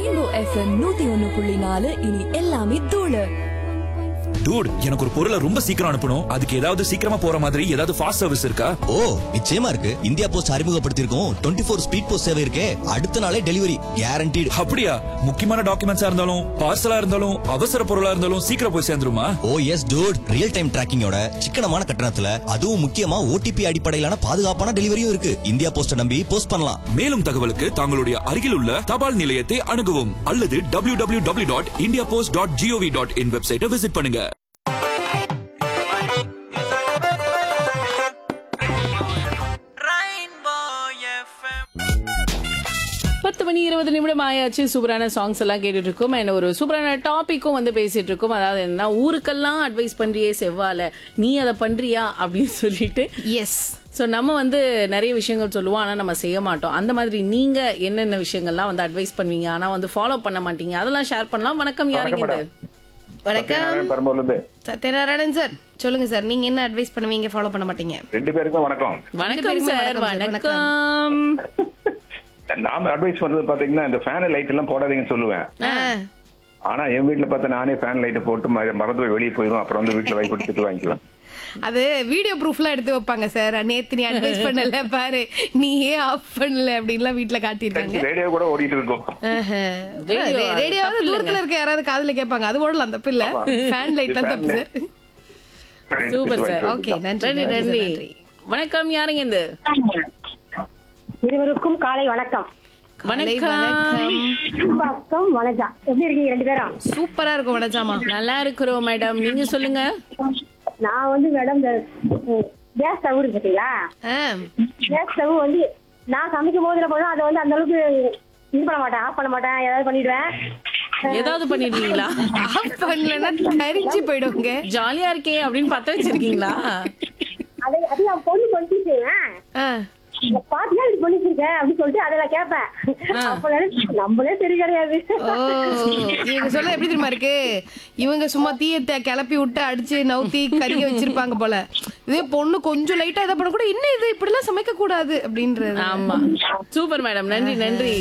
Rainbow FM நூத்தி ஒன்னு புள்ளி நாலு இனி எல்லாமே தூளு டூட் எனக்கு ஒரு பொருளை ரொம்ப சீக்கிரம் அனுப்பணும் அதுக்கு ஏதாவது சீக்கிரமா போற மாதிரி ஏதாவது ஃபாஸ்ட் சர்வீஸ் இருக்கா ஓ நிச்சயமா இருக்கு இந்தியா போஸ்ட் அறிமுகப்படுத்தியிருக்கோம் டுவெண்ட்டி ஃபோர் ஸ்பீட் போஸ்ட் சேவை இருக்கே அடுத்த நாளே டெலிவரி கேரண்டீடு அப்படியா முக்கியமான டாக்குமெண்ட்ஸா இருந்தாலும் பார்சலா இருந்தாலும் அவசர பொருளா இருந்தாலும் சீக்கிரம் போய் சேர்ந்துருமா oh yes dude real time டிராக்கிங்கோட சிக்கனமான கட்டணத்துல அதுவும் முக்கியமா ஓடிபி அடிப்படையிலான பாதுகாப்பான டெலிவரியும் இருக்கு இந்தியா போஸ்ட நம்பி போஸ்ட் பண்ணலாம் மேலும் தகவலுக்கு தங்களுடைய அருகில் உள்ள தபால் நிலையத்தை அணுகவும் அல்லது W W W dot India post dot G O V dot in வெப்சைட்டை விசிட் பண்ணுங்க பத்து மணி இருபது நிமிடம் ஆயாச்சு சூப்பரான சாங்ஸ் எல்லாம் கேட்டுட்டு இருக்கோம் and ஒரு சூப்பரான டாபிக்கும் வந்து பேசிட்டு இருக்கோம் அதாவது என்ன ஊருக்கெல்லாம் அட்வைஸ் பண்றியே செவ்வால நீ அதை பண்றியா அப்படின்னு சொல்லிட்டு எஸ் ஸோ நம்ம வந்து நிறைய விஷயங்கள் சொல்லுவோம் ஆனால் நம்ம செய்ய மாட்டோம் அந்த மாதிரி நீங்க என்னென்ன விஷயங்கள்லாம் வந்து அட்வைஸ் பண்ணுவீங்க ஆனா வந்து ஃபாலோ பண்ண மாட்டீங்க அதெல்லாம் ஷேர் பண்ணலாம் வணக்கம் யாருங்க இது வணக்கம் பெரும்பூர்ல இருந்து சத்யநாராயணன் சார் சொல்லுங்க சார் நீங்க என்ன அட்வைஸ் பண்ணுவீங்க ஃபாலோ பண்ண மாட்டீங்க ரெண்டு பேருக்கும் வணக்கம் வணக்கம் பேருக்குமே சார் வணக்கம் sir, வணக்கம் நாம அட்வைஸ் பண்றது பாத்தீங்கன்னா இந்த ஃபேன் லைட் எல்லாம் போடாதீங்கன்னு சொல்லுவேன் ஆ, ஆனா என் வீட்டுல பார்த்தா நானே ஃபேன் லைட்டை போட்டு ம- மறந்து போய் வெளியே போயிடும் அப்புறம் வந்து வீட்டுல வைப்பு திட்டு வாங்கிக்குவேன் அது வீடியோ ப்ரூஃப்லாம் எடுத்து வைப்பாங்க சார் நேத்து நீ அட்வைஸ் பண்ணல பாரு நீ ஏன் ஆஃப் பண்ணல அப்படின்லாம் வீட்ல காட்டியிருக்காங்க ரேடியோ கூட ஓடிட்டு இருக்கும் Radio, அது ரேடியோவாவது தப்பு தூரத்துல இருக்க யாராவது காதுல கேட்பாங்க அது ஓடலாம் தப்பு இல்ல ஃபேன் லைட் தான் தப்பு சார் சூப்பர் சார் ஓகே நன்றி நன்றி நன்றி நன்றி வணக்கம் யாருங்க இது இருவருக்கும் காலை வணக்கம் வணக்கம் வணக்கம் வணக்கம் எப்படி இருக்கீங்க ரெண்டு பேரும் சூப்பரா இருக்கும் வனஜாமா நல்லா இருக்கிறோம் மேடம் நீங்க சொல்லுங்க நான் வந்து மேடம் இந்த கேஸ் ஸ்டவ் இருக்கு பார்த்தீங்களா ஆ, கேஸ் ஸ்டவ் வந்து நான் சமைக்கும் போதுல போதும் அதை வந்து அந்த அளவுக்கு இது பண்ண மாட்டேன் ஆஃப் பண்ண மாட்டேன் ஏதாவது பண்ணிடுவேன் ஏதாவது பண்ணிடுவீங்களா ஆஃப் பண்ணலன்னா தரிச்சு போயிடுவாங்க ஜாலியா இருக்கே அப்படின்னு பத்த வச்சிருக்கீங்களா அதை அது நான் பொண்ணு பண்ணி செய்வேன் ஆ, பாத்தியா இப்படி பண்ணி வச்சிருக்கேன் அப்படின்னு சொல்லிட்டு அதை நான் கேட்பேன் அப்ப நினைச்சு, நம்மளே சரி கிடையாது ஓ இவங்க சொல்ல எப்படி தெரியுமா இருக்கு இவங்க சும்மா தீயத்தை கிளப்பி விட்டு அடிச்சு நவுத்தி கறிக்க வச்சிருப்பாங்க போல இதே பொண்ணு கொஞ்சம் லைட்டா இதை பண்ண கூட இன்னும் இது இப்படி எல்லாம் சமைக்க கூடாது அப்படின்றது ஆமா சூப்பர் மேடம் நன்றி நன்றி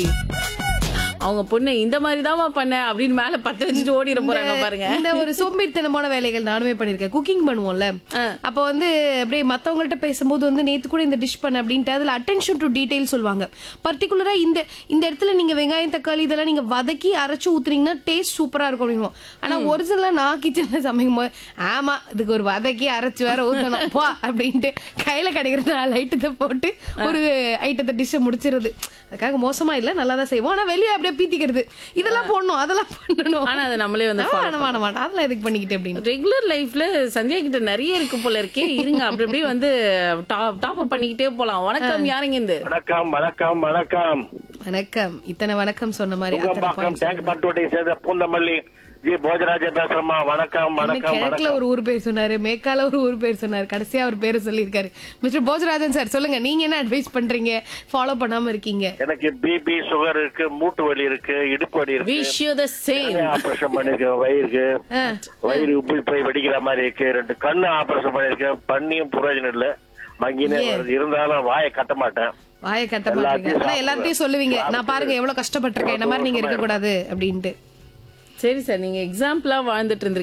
அவங்க பொண்ணு இந்த மாதிரி தான் பண்ண அப்படின்னு மேல பத்த வச்சுட்டு ஓடிட போறாங்க பாருங்க இந்த ஒரு சோம்பேறித்தனமான வேலைகள் நானுமே பண்ணிருக்கேன் குக்கிங் பண்ணுவோம்ல அப்ப வந்து அப்படியே மத்தவங்கள்ட்ட பேசும்போது வந்து நேத்து கூட இந்த டிஷ் பண்ண அப்படின்ட்டு அதுல அட்டென்ஷன் டு டீடைல் சொல்லுவாங்க பர்டிகுலரா இந்த இந்த இடத்துல நீங்க வெங்காயம் தக்காளி இதெல்லாம் நீங்க வதக்கி அரைச்சு ஊத்துனீங்கன்னா டேஸ்ட் சூப்பரா இருக்கும் அப்படின்வோம் ஆனா ஒரிஜினலா நான் கிச்சன்ல சமைக்கும் போது ஆமா இதுக்கு ஒரு வதக்கி அரைச்சு வேற ஊத்தணும் போ அப்படின்ட்டு கையில கிடைக்கிற நாலு ஐட்டத்தை போட்டு ஒரு ஐட்டத்தை டிஷ்ஷை முடிச்சிருது அதுக்காக மோசமா இல்ல நல்லா தான் செய்வோம் ஆனா வெளியே அப்படியே பீத்திக்கிறது இதெல்லாம் போடணும் அதெல்லாம் பண்ணணும் ஆனா அதை நம்மளே வந்து ஆ, வேணாம், வேணாம், வேணாம். அதெல்லாம் எதுக்கு பண்ணிக்கிட்டு அப்படின்னு ரெகுலர் லைஃப்ல சந்தியா கிட்ட நிறைய இருக்கு போல இருக்கே இருங்க அப்படி அப்படியே வந்து டாப் அப் பண்ணிக்கிட்டே போலாம் வணக்கம் யாருங்க இந்த வணக்கம் வணக்கம் வணக்கம் வணக்கம் இத்தனை வணக்கம் சொன்ன மாதிரி அத்தனை உங்கம்பாக்கம் points. டேங்க் பட்டுவட்டை சேர்ந்த பூந்தமல்லி ஜி போஜராஜ பேசுறமா வணக்கம் இன்னும் வணக்கம் கிழக்குல வணக்கம் ஒரு ஊர் பேர் சொன்னாரு மேற்கால ஒரு ஊர் பேர் சொன்னாரு கடைசியா ஒரு பேரு சொல்லியிருக்காரு மிஸ்டர் போஜராஜன் சார் சொல்லுங்க நீங்க என்ன அட்வைஸ் பண்றீங்க ஃபாலோ பண்ணாம இருக்கீங்க எனக்கு பிபி சுகர் இருக்கு மூட்டு வலி இருக்கு இடுப்பு வலி இருக்கு wish you the same operation பண்ணிருக்கேன் வயிறுக்கு வயிறு உப்பி போய் வெடிக்கிற மாதிரி இருக்கு ரெண்டு கண்ணு ஆபரேஷன் பண்ணிருக்கேன் பண்ணியும் பிரயோஜனம் இல்ல மங்கினே ஏன்? வருது இருந்தாலும் வாயை கட்ட மாட்டேன் வாயை கட்ட மாட்டீங்க எல்லாத்தையும் ஆனா எல்லார்ட்டையும் சொல்லுவீங்க நான் பாருங்க எவ்வளவு கஷ்டப்பட்டிருக்கேன் இந்த மாதிரி நீங்க இருக்க கூடாது அப்படின்ட்டு சரி சார் நீங்க எக்ஸாம்பிளா வாழ்ந்துட்டு இருந்திருக்கீங்க